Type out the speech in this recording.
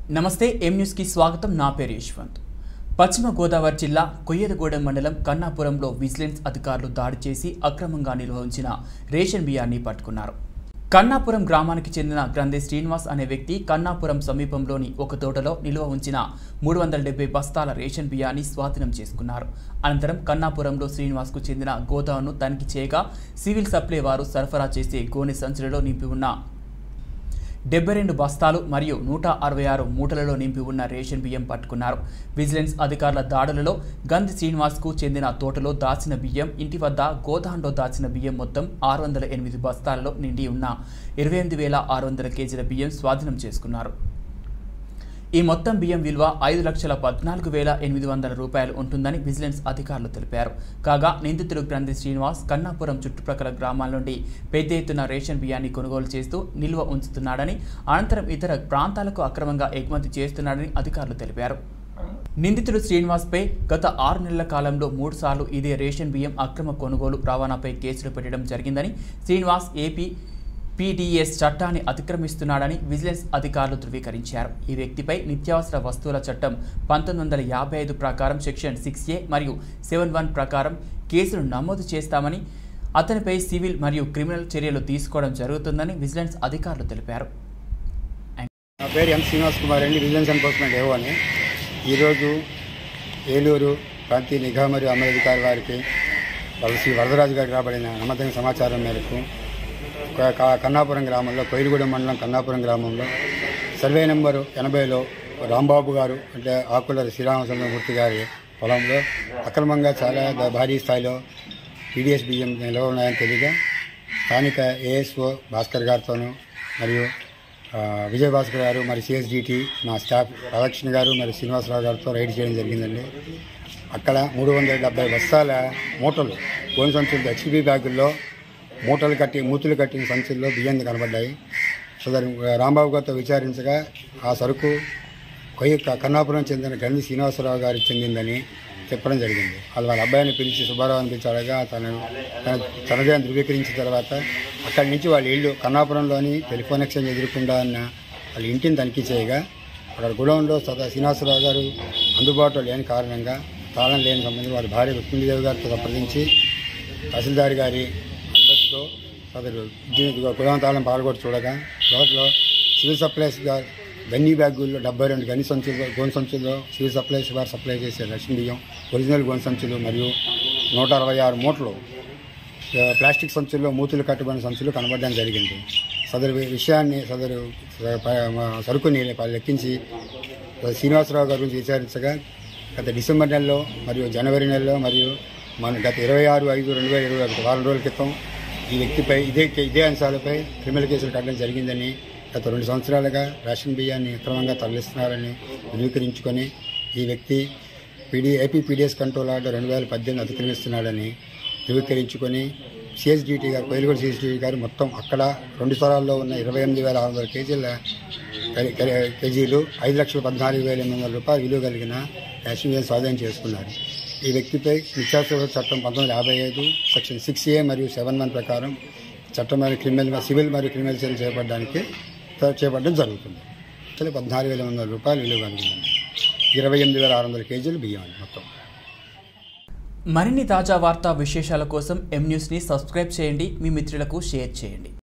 నమస్తే ఎం న్యూస్కి స్వాగతం నా పేరు యశ్వంత్ పశ్చిమ గోదావరి జిల్లా కొయ్యదగూడెం మండలం కన్నాపురంలో విజిలెన్స్ అధికారులు దాడి చేసి అక్రమంగా నిల్వ ఉంచిన రేషన్ బియ్యాన్ని పట్టుకున్నారు కన్నాపురం గ్రామానికి చెందిన గ్రంథి శ్రీనివాస్ అనే వ్యక్తి కన్నాపురం సమీపంలోని ఒక తోటలో నిల్వ ఉంచిన మూడు వందల డెబ్బై బస్తాల రేషన్ బియ్యాన్ని స్వాధీనం చేసుకున్నారు అనంతరం కన్నాపురంలో శ్రీనివాస్కు చెందిన గోదామును తనిఖీ చేయగా సివిల్ సప్లై వారు సరఫరా చేసే గోనె సంచులలో నింపి ఉన్న డెబ్బై రెండు బస్తాలు మరియు నూట అరవై ఆరు మూటలలో నింపి ఉన్న రేషన్ బియ్యం పట్టుకున్నారు విజిలెన్స్ అధికారుల దాడులలో గంధి శ్రీనివాస్కు చెందిన తోటలో దాచిన బియ్యం ఇంటి వద్ద గోదాంలో దాచిన బియ్యం మొత్తం ఆరు వందల ఎనిమిది బస్తాలలో నిండి ఉన్న ఇరవై ఎనిమిది వేల ఆరు వందల కేజీల బియ్యం స్వాధీనం చేసుకున్నారు ఈ మొత్తం బియ్యం విలువ ఐదు లక్షల పద్నాలుగు వేల ఎనిమిది వందల రూపాయలు ఉంటుందని విజిలెన్స్ అధికారులు తెలిపారు కాగా నిందితుడు గ్రంథి శ్రీనివాస్ కన్నాపురం చుట్టుప్రక్కల గ్రామాల నుండి పెద్ద ఎత్తున రేషన్ బియ్యాన్ని కొనుగోలు చేస్తూ నిల్వ ఉంచుతున్నాడని అనంతరం ఇతర ప్రాంతాలకు అక్రమంగా ఎగుమతి చేస్తున్నాడని అధికారులు తెలిపారు నిందితుడు శ్రీనివాస్పై గత ఆరు నెలల కాలంలో మూడుసార్లు ఇదే రేషన్ బియ్యం అక్రమ కొనుగోలు రవాణాపై కేసులు పెట్టడం జరిగిందని శ్రీనివాస్ ఏపీ పీడీఎస్ చట్టాన్ని అతిక్రమిస్తున్నాడని విజిలెన్స్ అధికారులు ధృవీకరించారు ఈ వ్యక్తిపై నిత్యావసర వస్తువుల చట్టం పంతొమ్మిది వందల యాభై ఐదు ప్రకారం సెక్షన్ సిక్స్ ఏ మరియు సెవెన్ వన్ ప్రకారం కేసులు నమోదు చేస్తామని అతనిపై సివిల్ మరియు క్రిమినల్ చర్యలు తీసుకోవడం జరుగుతుందని విజిలెన్స్ అధికారులు తెలిపారు నా పేరు ఎం శ్రీనివాస్ కుమార్ అండి విజిలెన్స్ ఎన్ఫోర్స్మెంట్ ఏవో అని ఈరోజు ఏలూరు ప్రాంతీయ నిఘా మరియు అమలు అధికారి వారికి వాళ్ళ శ్రీ వరదరాజు గారికి రాబడిన నమ్మకమైన సమాచారం మేరకు క- క- కన్నాపురం గ్రామంలో కొయిలుగూడెం మండలం కన్నాపురం గ్రామంలో సర్వే నెంబరు ఎనభైలో రాంబాబు గారు అంటే ఆకుల శ్రీరామచంద్రమూర్తి గారి పొలంలో అక్రమంగా చాలా ద- భారీ స్థాయిలో పీడిఎస్ బియ్యం నిల్వ ఉన్నాయని తెలియగా స్థానిక ఏఎస్ఓ భాస్కర్ గారితోనూ మరియు ఆ, విజయ్ భాస్కర్ గారు మరి సిఎస్డిటి మా స్టాఫ్ రాధాకృష్ణ గారు మరి శ్రీనివాసరావు గారితో రైడ్ చేయడం జరిగిందండి అక్కడ మూడు వందల డెబ్బై బస్తాల మూటలు గోను సంచులు హెచ్పి బ్యాగుల్లో మూటలు కట్టి మూతులు కట్టిన సంచుల్లో బియ్యం కనబడ్డాయి సో దాని రాంబాబు గారితో విచారించగా ఆ సరుకు కొయ్య కన్నాపురం చెందిన గంధి శ్రీనివాసరావు గారికి చెందిందని చెప్పడం జరిగింది వాళ్ళు వాళ్ళ అబ్బాయిని పిలిచి సుబ్బారావు అని పిలిచి అడగా తను తన తనదే అని ధృవీకరించిన తర్వాత అక్కడి నుంచి వాళ్ళ ఇల్లు కన్నాపురంలోని టెలిఫోన్ ఎక్స్చేంజ్ ఎదుర్కొండా అన్న వాళ్ళ ఇంటిని తనిఖీ చేయగా అక్కడ గుడౌన్లో సదా శ్రీనివాసరావు గారు అందుబాటులో లేని కారణంగా తాళం లేని సంబంధించి వారి భార్య రుక్మిణీదేవి గారితో సంప్రదించి తహసీల్దార్ గారి అనుమతితో సదరు గుడౌన్ తాళం పాల్గొట్టి చూడగా లోపల సివిల్ సప్లైస్ గా గన్నీ బ్యాగుల్లో డెబ్బై రెండు గని సంచులు గోన్ సంచుల్లో సివిల్ సప్లైస్ వారు సప్లై చేసే రేషన్ బియ్యం ఒరిజినల్ గోన్ సంచులు మరియు నూట అరవై ఆరు మూటలు ఆ, ప్లాస్టిక్ సంచుల్లో మూతులు కట్టుబడిన సంచులు కనబడడం జరిగింది సదరు వి- విషయాన్ని సదరు స- ప- మా సరుకుని ప- లెక్కించి శ్రీనివాసరావు గారి గురించి విచారించగా గత డిసెంబర్ నెలలో మరియు జనవరి నెలలో మరియు మన గత ఇరవై ఆరు ఐదు రెండు వేల ఇరవై ఒకటి వారం రోజుల క్రితం ఈ వ్యక్తిపై ఇదే ఇదే అంశాలపై క్రిమినల్ కేసులు కట్టడం జరిగిందని గత రెండు సంవత్సరాలుగా రేషన్ బియ్యాన్ని అక్రమంగా తరలిస్తున్నారని ధృవీకరించుకొని ఈ వ్యక్తి PD AP PDS control order రెండు వేల పద్దెనిమిది అతిక్రమిస్తున్నాడని ధృవీకరించుకొని సిఎస్డిటీ గారు కోయిలగూడ సిఎస్డిటీ గారు మొత్తం అక్కడ రెండు స్థలాల్లో ఉన్న ఇరవై ఎనిమిది వేల ఆరు వందల కేజీల కే- కే- కేజీలు ఐదు లక్షల పద్నాలుగు వేల ఎనిమిది వందల రూపాయలు విలువ కలిగిన రేషన్ బియ్యం స్వాధీనం చేసుకున్నారు ఈ వ్యక్తిపై నిత్యావసర చట్టం పంతొమ్మిది వందల యాభై ఐదు సెక్షన్ సిక్స్ ఏ మరియు సెవెన్ వన్ ప్రకారం చట్టం మరియు క్రిమినల్ సివిల్ మరియు క్రిమినల్ చర్యలు చేపట్టడానికి చేపట్టడం జరుగుతుంది అసలు పద్నాలుగు వేల వందల రూపాయలు విలువ కలిగిందండి ఇరవై ఎనిమిది వేల ఆరు వందల కేజీలు బియ్యం అండి మొత్తం మరిన్ని తాజా వార్తా విశేషాల కోసం ఎం న్యూస్ని సబ్స్క్రైబ్ చేయండి మీ మిత్రులకు షేర్ చేయండి